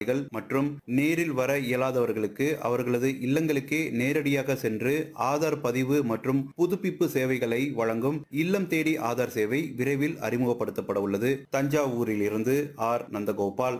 கள் மற்றும் நேரில் வர இயலாதவர்களுக்கு அவர்களது இல்லங்களுக்கே நேரடியாக சென்று ஆதார் பதிவு மற்றும் புதுப்பிப்பு சேவைகளை வழங்கும் இல்லம் தேடி ஆதார் சேவை விரைவில் அறிமுகப்படுத்தப்பட உள்ளது தஞ்சாவூரில் இருந்து ஆர் நந்தகோபால்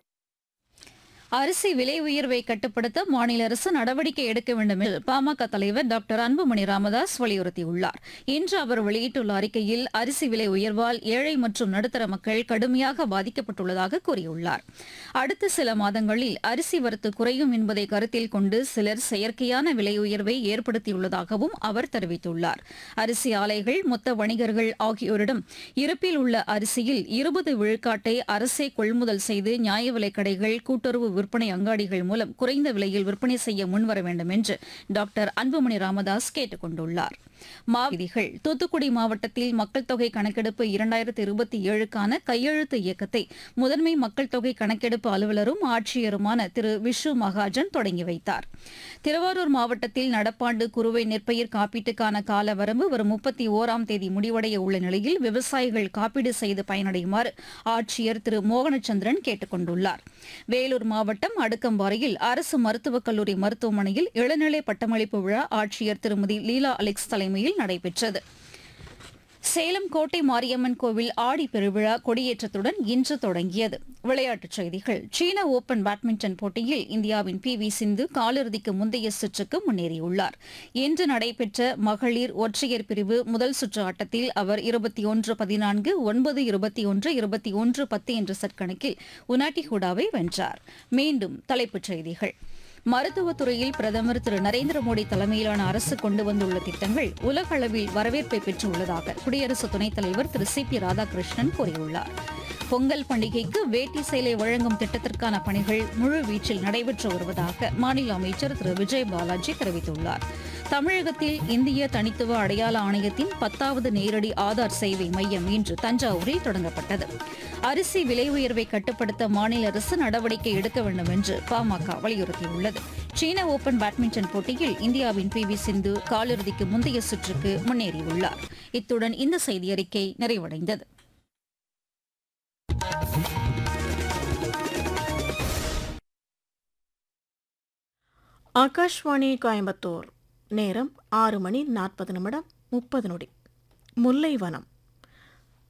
அரிசி விலை உயர்வை கட்டுப்படுத்த மாநில அரசு நடவடிக்கை எடுக்க வேண்டும் என்று பாமக தலைவர் டாக்டர் அன்புமணி ராமதாஸ் வலியுறுத்தியுள்ளார் இன்று அவர் வெளியிட்டுள்ள அறிக்கையில் அரிசி விலை உயர்வால் ஏழை மற்றும் நடுத்தர மக்கள் கடுமையாக பாதிக்கப்பட்டுள்ளதாக கூறியுள்ளார் அடுத்த சில மாதங்களில் அரிசி வரத்து குறையும் என்பதை கருத்தில் கொண்டு சிலர் செயற்கையான விலை உயர்வை ஏற்படுத்தியுள்ளதாகவும் அவர் தெரிவித்துள்ளார் அரிசி ஆலைகள் மொத்த வணிகர்கள் ஆகியோரிடம் இருப்பில் உள்ள அரிசியில் இருபது விழுக்காட்டை அரசே கொள்முதல் செய்து நியாய விலைக் கடைகள் கூட்டுறவு விற்பனை அங்காடிகள் மூலம் குறைந்த விலையில் விற்பனை செய்ய முன்வர வேண்டும் என்று டாக்டர் அன்புமணி ராமதாஸ் கேட்டுக் கொண்டுள்ளார் மாவிதிகள் தூத்துக்குடி மாவட்டத்தில் மக்கள் தொகை கணக்கெடுப்பு இரண்டாயிரத்து இருபத்தி ஏழுக்கான கையெழுத்து இயக்கத்தை முதன்மை மக்கள் தொகை கணக்கெடுப்பு அலுவலரும் ஆட்சியருமான திரு விஷு மகாஜன் தொடங்கி வைத்தார் திருவாரூர் மாவட்டத்தில் நடப்பாண்டு குறுவை நெற்பயிர் காப்பீட்டுக்கான கால வரம்பு வரும் முப்பத்தி ஓராம் தேதி முடிவடைய உள்ள நிலையில் விவசாயிகள் காப்பீடு செய்து பயனடையுமாறு ஆட்சியர் திரு மோகனச்சந்திரன் கேட்டுக் கொண்டுள்ளார் வேலூர் மாவட்டம் அடுக்கம்பாறையில் அரசு மருத்துவக் கல்லூரி மருத்துவமனையில் இளநிலை பட்டமளிப்பு விழா ஆட்சியர் திருமதி லீலா அலெக்ஸ் தலைமையில் நடைபெற்றது சேலம் கோட்டை மாரியம்மன் கோவில் ஆடி பெருவிழா கொடியேற்றத்துடன் இன்று தொடங்கியது விளையாட்டுச் செய்திகள் சீன ஓபன் பேட்மிண்டன் போட்டியில் இந்தியாவின் பி வி சிந்து காலிறுதிக்கு முந்தைய சுற்றுக்கு முன்னேறியுள்ளார் இன்று நடைபெற்ற மகளிர் ஒற்றையர் பிரிவு முதல் சுற்று ஆட்டத்தில் அவர் இருபத்தி ஒன்று பதினான்கு ஒன்பது இருபத்தி ஒன்று இருபத்தி ஒன்று பத்து என்ற செட் கணக்கில் உனாட்டி ஹுடாவை வென்றார் மீண்டும் தலைப்புச் செய்திகள் மருத்துவத் துறையில் பிரதமர் திரு நரேந்திர மோடி தலைமையிலான அரசு கொண்டு வந்துள்ள திட்டங்கள் உலக அளவில் வரவேற்பை பெற்றுள்ளதாக குடியரசு துணைத் தலைவர் திரு சி பி ராதாகிருஷ்ணன் கூறியுள்ளார் பொங்கல் பண்டிகைக்கு வேட்டி சேலை வழங்கும் திட்டத்திற்கான பணிகள் முழுவீச்சில் நடைபெற்று வருவதாக மாநில அமைச்சர் திரு விஜய் பாலாஜி தெரிவித்துள்ளார் தமிழகத்தில் இந்திய தனித்துவ அடையாள ஆணையத்தின் பத்தாவது நேரடி ஆதார் சேவை மையம் இன்று தஞ்சாவூரில் தொடங்கப்பட்டது அரிசி விலை உயர்வை கட்டுப்படுத்த மாநில அரசு நடவடிக்கை எடுக்க வேண்டும் என்று பாமக வலியுறுத்தியுள்ளது சீன ஓபன் பேட்மிண்டன் போட்டியில் இந்தியாவின் பி வி சிந்து காலிறுதிக்கு முந்தைய சுற்றுக்கு முன்னேறியுள்ளார் இத்துடன் இந்த செய்தியறிக்கை நிறைவடைந்தது ஆகாஷ்வாணி கோயம்புத்தூர் நேரம் ஆறு மணி நாற்பது நிமிடம் முப்பது நொடி முல்லைவனம்